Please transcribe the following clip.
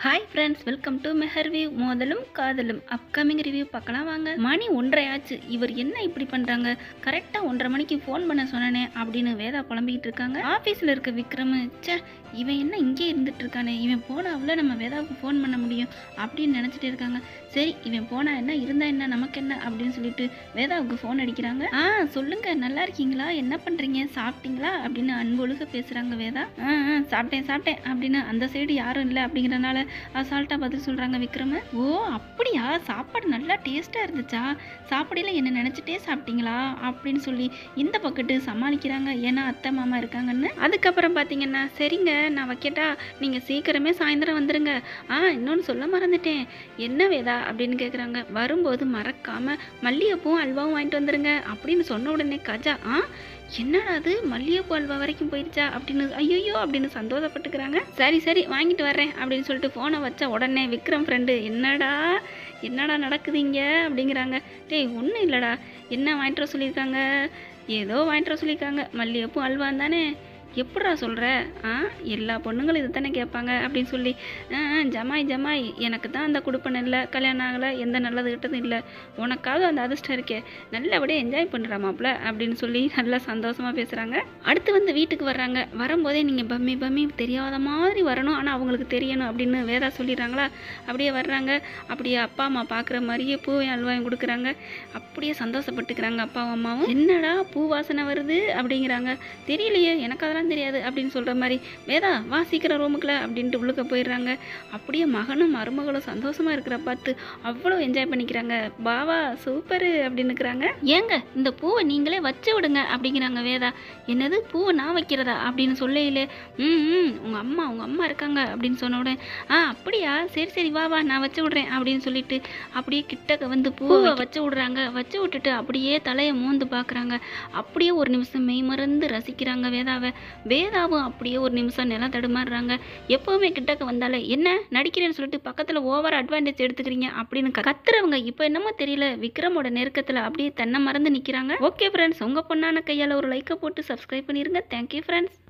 hi friends welcome to Mehar review மோதலும் காதலும் upcoming review பார்க்கலாம் வாங்க மணி ஒன்றரை ஆச்சு இவர் என்ன இப்படி பண்ணுறாங்க கரெக்டாக ஒன்றரை மணிக்கு ஃபோன் பண்ண சொன்னனே அப்படின்னு வேதா புலம்பிக்கிட்டு இருக்காங்க ஆஃபீஸில் இருக்க விக்ரம் ச்சே இவன் என்ன இங்கே இருந்துட்டு இருக்கானே இவன் போனாவில் நம்ம வேதாவுக்கு ஃபோன் பண்ண முடியும் அப்படின்னு நினச்சிட்டு இருக்காங்க சரி இவன் போனா என்ன இருந்தா என்ன நமக்கு என்ன அப்படின்னு சொல்லிட்டு வேதாவுக்கு ஃபோன் அடிக்கிறாங்க ஆ சொல்லுங்க நல்லா இருக்கீங்களா என்ன பண்ணுறீங்க சாப்பிட்டீங்களா அப்படின்னு அன்பொழுக பேசுகிறாங்க வேதா ஆ ஆ, சாப்பிட்டேன் சாப்பிட்டேன் அப்படின்னு அந்த சைடு யாரும் இல்லை அப்படிங்கிறனால அசால்ட்டாக பதில் சொல்கிறாங்க விக்ரம ஓ அப்படியா சாப்பாடு நல்லா டேஸ்ட்டாக இருந்துச்சா சாப்பாடையில் என்ன நினச்சிட்டே சாப்பிட்டீங்களா அப்படின்னு சொல்லி இந்த பக்கத்து சமாளிக்கிறாங்க ஏன்னா அத்தை மாமா இருக்காங்கன்னு அதுக்கப்புறம் பார்த்தீங்கன்னா சரிங்க நான் வைக்கட்டா நீங்கள் சீக்கிரமே சாயந்தரம் வந்துடுங்க ஆ இன்னொன்று சொல்ல மறந்துட்டேன் என்ன வேதா அப்படின்னு கேட்குறாங்க வரும்போது மறக்காமல் மல்லிகைப்பூவும் அல்வாவும் வாங்கிட்டு வந்துடுங்க அப்படின்னு சொன்ன உடனே கஜா ஆ என்னடா அது மல்லிகைப்பூ அல்வா வரைக்கும் போயிடுச்சா அப்படின்னு ஐயோ அப்படின்னு சந்தோஷப்பட்டுக்கிறாங்க சரி சரி வாங்கிட்டு வர்றேன் அப்படின்னு சொல்லிட்டு ஃபோனை வச்ச உடனே விக்ரம் ஃப்ரெண்டு என்னடா என்னடா நடக்குது இங்கே அப்படிங்கிறாங்க டேய் ஒன்றும் இல்லைடா என்ன வாங்கிட்டு வர சொல்லியிருக்காங்க ஏதோ வாங்கிட்டு வர சொல்லியிருக்காங்க மல்லிகைப்பூ அல்வான் தானே எப்படிடா சொல்கிற ஆ எல்லா பொண்ணுங்களும் இது தானே கேட்பாங்க அப்படின்னு சொல்லி ஆ ஆ, ஜமாய் ஜமாய் எனக்கு தான் அந்த குடுப்பன் இல்லை கல்யாணம் ஆகலை எந்த நல்லது கிட்டதும் இல்லை உனக்காவது அந்த அதிர்ஷ்டம் இருக்கே நல்லபடியாக என்ஜாய் பண்ணுறா மாப்ள அப்படின்னு சொல்லி நல்லா சந்தோஷமாக பேசுகிறாங்க அடுத்து வந்து வீட்டுக்கு வர்றாங்க வரும்போதே நீங்கள் பம்மி பம்மி தெரியாத மாதிரி வரணும் ஆனால் அவங்களுக்கு தெரியணும் அப்படின்னு வேதா சொல்லிடுறாங்களா அப்படியே வர்றாங்க அப்படியே அப்பா அம்மா பார்க்குற மாதிரியே பூவையும் அல்வாயும் கொடுக்குறாங்க அப்படியே சந்தோஷப்பட்டுக்கிறாங்க அப்பாவும் அம்மாவும் என்னடா பூ வாசனை வருது அப்படிங்கிறாங்க தெரியலையே எனக்கு அதெல்லாம் தெரியாது அப்படின்னு சொல்கிற மாதிரி வேதா வா சீக்கிரம் ரூமுக்குள்ள அப்படின்ட்டு உள்ளுக்க போயிடுறாங்க அப்படியே மகனும் மருமகளும் சந்தோஷமாக இருக்கிற பார்த்து அவ்வளோ என்ஜாய் பண்ணிக்கிறாங்க பாவா சூப்பரு அப்படின்னுக்கிறாங்க ஏங்க இந்த பூவை நீங்களே வச்சு விடுங்க அப்படிங்கிறாங்க வேதா என்னது பூவை நான் வைக்கிறதா அப்படின்னு சொல்லையிலே ம் ம் உங்கள் அம்மா உங்கள் அம்மா இருக்காங்க அப்படின்னு சொன்ன உடனே ஆ அப்படியா சரி சரி வா வா நான் வச்சு விட்றேன் அப்படின்னு சொல்லிட்டு அப்படியே கிட்டக்க வந்து பூவை வச்சு விடுறாங்க வச்சு விட்டுட்டு அப்படியே தலையை மோந்து பார்க்குறாங்க அப்படியே ஒரு நிமிஷம் மெய் மறந்து ரசிக்கிறாங்க வேதாவை வேதாவும் அப்படியே ஒரு நிமிஷம் நிலம் தடுமாறுறாங்க எப்போவுமே கிட்டக்க வந்தாலே என்ன நடிக்கிறேன்னு சொல்லிட்டு பக்கத்தில் ஓவர் அட்வான்டேஜ் எடுத்துக்கிறீங்க அப்படின்னு க- கத்துறவங்க இப்போ என்னமோ தெரியல விக்ரமோட நெருக்கத்தில் அப்படியே தன்னை மறந்து நிற்கிறாங்க ஓகே ஃப்ரெண்ட்ஸ் உங்கள் பொண்ணான கையால் ஒரு லைக்கை போட்டு சப்ஸ்கிரைப் பண்ணிருங்க தேங்க்யூ ஃப்ரெண்ட்ஸ்